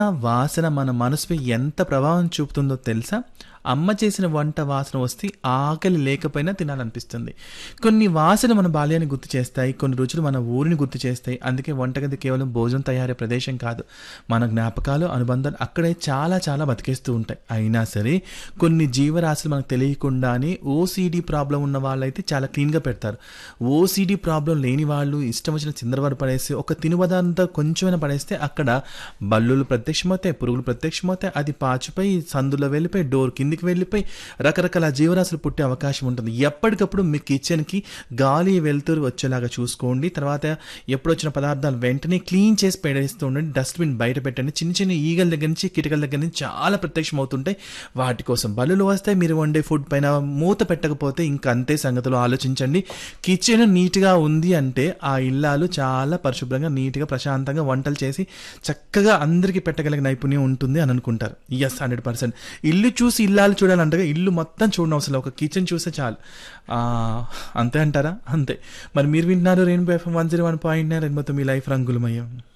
వాసన మన మనసుపై ఎంత ప్రభావం చూపుతుందో తెలుసా అమ్మ చేసిన వంట వాసన వస్తే ఆకలి లేకపోయినా తినాలనిపిస్తుంది కొన్ని వాసన మన బాల్యాన్ని గుర్తు చేస్తాయి కొన్ని రుచులు మన ఊరిని గుర్తు చేస్తాయి అందుకే వంటగది కేవలం భోజనం తయారీ ప్రదేశం కాదు మన జ్ఞాపకాలు అనుబంధాలు అక్కడే చాలా చాలా బతికేస్తూ ఉంటాయి అయినా సరే కొన్ని జీవరాశులు మనకు తెలియకుండానే ఓసీడీ ప్రాబ్లం ఉన్న వాళ్ళైతే చాలా క్లీన్గా పెడతారు ఓసీడీ ప్రాబ్లం లేని వాళ్ళు ఇష్టం వచ్చిన చిందరవారు పడేసి ఒక తినుబదంతా కొంచెమైనా పడేస్తే అక్కడ బల్లులు ప్రత్యక్షమవుతాయి పురుగులు ప్రత్యక్షమవుతాయి అది పాచిపై సందులో వెళ్ళిపోయి డోర్ కిందికి వెళ్ళిపోయి రకరకాల జీవరాశులు పుట్టే అవకాశం ఉంటుంది ఎప్పటికప్పుడు మీ కిచెన్కి గాలి వెలుతురు వచ్చేలాగా చూసుకోండి తర్వాత ఎప్పుడు వచ్చిన పదార్థాలు వెంటనే క్లీన్ చేసి పెడేస్తూ ఉండండి డస్ట్బిన్ బయట పెట్టండి చిన్న చిన్న ఈగల దగ్గర నుంచి కిటకల దగ్గర నుంచి చాలా ప్రత్యక్షం అవుతుంటాయి వాటి కోసం బల్లులు వస్తాయి మీరు వండే ఫుడ్ పైన మూత పెట్టకపోతే ఇంకా అంతే సంగతులు ఆలోచించండి కిచెన్ నీట్గా ఉంది అంటే ఆ ఇల్లాలు చాలా పరిశుభ్రంగా నీట్గా ప్రశాంతంగా వంటలు చేసి చక్కగా అందరికీ పెట్టగలిగిన నైపుణ్యం ఉంటుంది అని అనుకుంటారు ఎస్ హండ్రెడ్ పర్సెంట్ ఇల్లు చూసి ఇల్లాలు చూడాలంటే ఇల్లు మొత్తం చూడడం అవసరం లేదు. ఒక కిచెన్ చూస్తే చాలు ఆ, అంతే అంటారా అంతే మరి మీరు వింటున్నారు rainbow FM one zero one point nine రెయిన్బోతో మీ లైఫ్ రంగులమయ్యాం